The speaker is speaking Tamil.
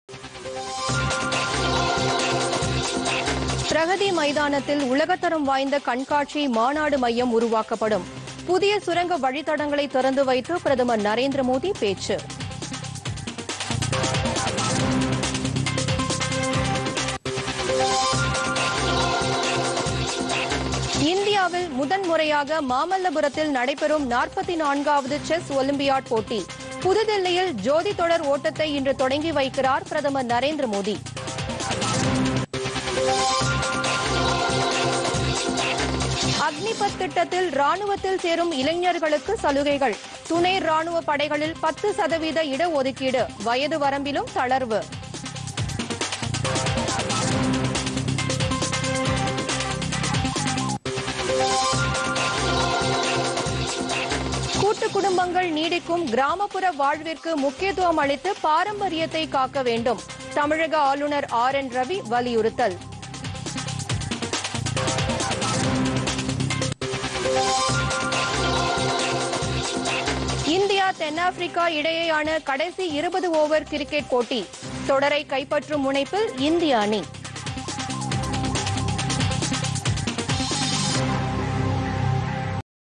பிரகதி மைதானத்தில் உலகத்தரம் வாய்ந்த கண்காட்சி மாநாடு மையம் உருவாக்கப்படும் புதிய சுரங்க வழித்தடங்களை திறந்து வைத்து பிரதமர் நரேந்திர மோடி பேச்சு இந்தியாவில் முதன்முறையாக மாமல்லபுரத்தில் நடைபெறும் நாற்பத்தி நான்காவது செஸ் ஒலிம்பியாட் போட்டி புதுதில்லியில் ஜோதி தொடர் ஓட்டத்தை இன்று தொடங்கி வைக்கிறார் பிரதமர் நரேந்திர மோடி அக்னிபத் திட்டத்தில் ராணுவத்தில் சேரும் இளைஞர்களுக்கு சலுகைகள் துணை ராணுவ படைகளில் பத்து சதவீத இடஒதுக்கீடு வயது வரம்பிலும் தளர்வு கூட்டு குடும்பங்கள் நீடிக்கும் கிராமப்புற வாழ்விற்கு முக்கியத்துவம் அளித்து பாரம்பரியத்தை காக்க வேண்டும் தமிழக ஆளுநர் ஆர் என் ரவி வலியுறுத்தல் இந்தியா தென்னாப்பிரிக்கா இடையேயான கடைசி இருபது ஓவர் கிரிக்கெட் போட்டி தொடரை கைப்பற்றும் முனைப்பில் இந்திய அணி